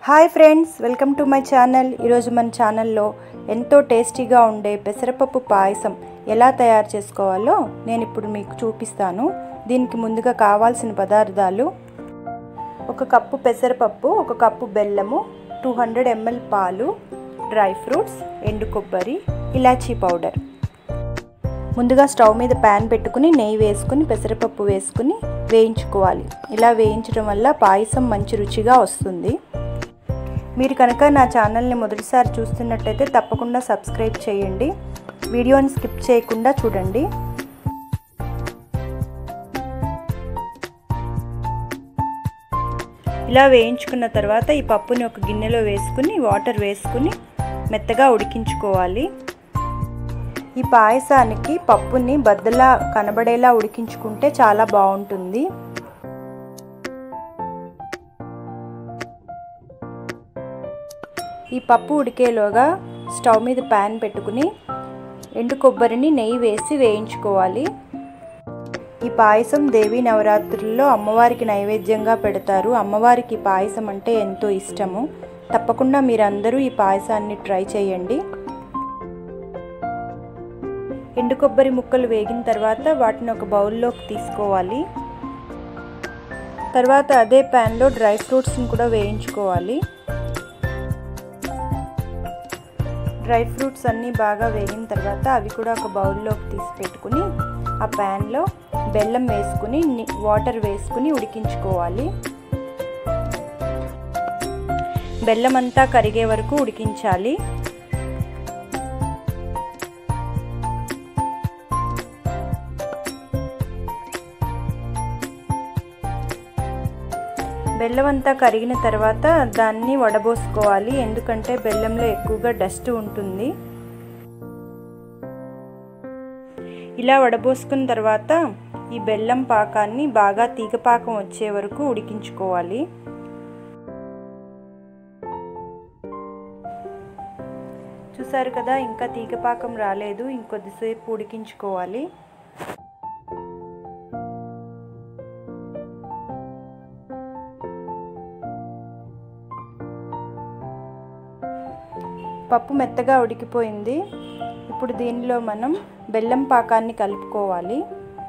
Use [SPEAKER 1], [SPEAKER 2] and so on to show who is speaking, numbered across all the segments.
[SPEAKER 1] hi friends welcome to my channel ఈరోజు మన ఛానల్లో ఎంతో టేస్టీగా ఉండే పెసరపప్పు పాయసం ఎలా తయారు చేసుకోవాలో నేను ఇప్పుడు మీకు చూపిస్తాను దీనికి ముందుగా కావాల్సిన పదార్థాలు ఒక కప్పు పెసరపప్పు ఒక కప్పు బెల్లము టూ హండ్రెడ్ ఎంఎల్ పాలు డ్రై ఫ్రూట్స్ ఎండు కొబ్బరి ఇలాచీ పౌడర్ ముందుగా స్టవ్ మీద ప్యాన్ పెట్టుకుని నెయ్యి వేసుకుని పెసరపప్పు వేసుకుని వేయించుకోవాలి ఇలా వేయించడం వల్ల పాయసం మంచి రుచిగా వస్తుంది మీరు కనుక నా ఛానల్ని మొదటిసారి చూస్తున్నట్టయితే తప్పకుండా సబ్స్క్రైబ్ చేయండి వీడియోని స్కిప్ చేయకుండా చూడండి ఇలా వేయించుకున్న తర్వాత ఈ పప్పుని ఒక గిన్నెలో వేసుకుని వాటర్ వేసుకుని మెత్తగా ఉడికించుకోవాలి ఈ పాయసానికి పప్పుని బద్దలా కనబడేలా ఉడికించుకుంటే చాలా బాగుంటుంది ఈ పప్పు ఉడికేలోగా స్టవ్ మీద ప్యాన్ పెట్టుకుని ఎండు కొబ్బరిని నెయ్యి వేసి వేయించుకోవాలి ఈ పాయసం దేవీ నవరాత్రుల్లో అమ్మవారికి నైవేద్యంగా పెడతారు అమ్మవారికి పాయసం అంటే ఎంతో ఇష్టము తప్పకుండా మీరందరూ ఈ పాయసాన్ని ట్రై చేయండి ఎండు కొబ్బరి ముక్కలు వేగిన తర్వాత వాటిని ఒక బౌల్లోకి తీసుకోవాలి తర్వాత అదే ప్యాన్లో డ్రై ఫ్రూట్స్ని కూడా వేయించుకోవాలి డ్రై ఫ్రూట్స్ అన్నీ బాగా వేగిన తర్వాత అవి కూడా ఒక బౌల్లోకి తీసి పెట్టుకుని ఆ ప్యాన్లో బెల్లం వేసుకుని వాటర్ వేసుకుని ఉడికించుకోవాలి బెల్లం అంతా కరిగే వరకు ఉడికించాలి బెల్లం అంతా కరిగిన తర్వాత దాన్ని వడబోసుకోవాలి ఎందుకంటే బెల్లంలో ఎక్కువగా డస్ట్ ఉంటుంది ఇలా వడబోసుకున్న తర్వాత ఈ బెల్లం పాకాన్ని బాగా తీగపాకం వచ్చే వరకు ఉడికించుకోవాలి చూసారు కదా ఇంకా తీగపాకం రాలేదు ఇంకొద్దిసేపు ఉడికించుకోవాలి పప్పు మెత్తగా ఉడికిపోయింది ఇప్పుడు దీనిలో మనం బెల్లం పాకాన్ని కలుపుకోవాలి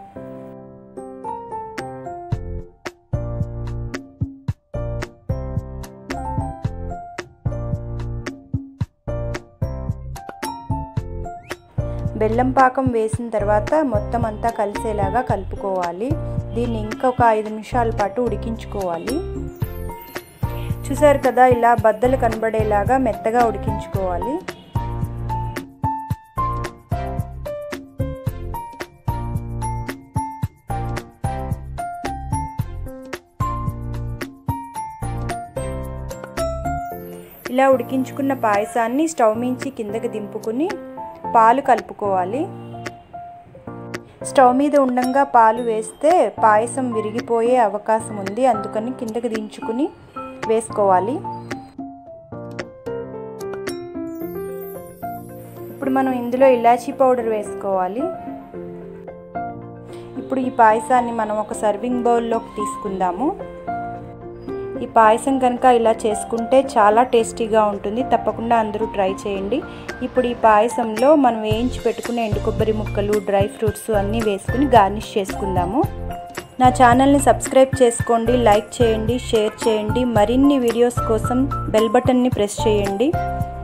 [SPEAKER 1] బెల్లం పాకం వేసిన తర్వాత మొత్తం అంతా కలిసేలాగా కలుపుకోవాలి దీన్ని ఇంకొక ఐదు నిమిషాల పాటు ఉడికించుకోవాలి చూసారు కదా ఇలా బద్దలు కనబడేలాగా మెత్తగా ఉడికించుకోవాలి ఇలా ఉడికించుకున్న పాయసాన్ని స్టవ్ మించి కిందకి దింపుకుని పాలు కలుపుకోవాలి స్టవ్ మీద ఉండంగా పాలు వేస్తే పాయసం విరిగిపోయే అవకాశం ఉంది అందుకని కిందకి దించుకుని వేసుకోవాలి ఇప్పుడు మనం ఇందులో ఇలాచీ పౌడర్ వేసుకోవాలి ఇప్పుడు ఈ పాయసాన్ని మనం ఒక సర్వింగ్ బౌల్లోకి తీసుకుందాము ఈ పాయసం కనుక ఇలా చేసుకుంటే చాలా టేస్టీగా ఉంటుంది తప్పకుండా అందరూ ట్రై చేయండి ఇప్పుడు ఈ పాయసంలో మనం వేయించి పెట్టుకునే ఎండు కొబ్బరి ముక్కలు డ్రై ఫ్రూట్స్ అన్నీ వేసుకుని గార్నిష్ చేసుకుందాము నా ఛానల్ని సబ్స్క్రైబ్ చేసుకోండి లైక్ చేయండి షేర్ చేయండి మరిన్ని వీడియోస్ కోసం బెల్ బటన్ని ప్రెస్ చేయండి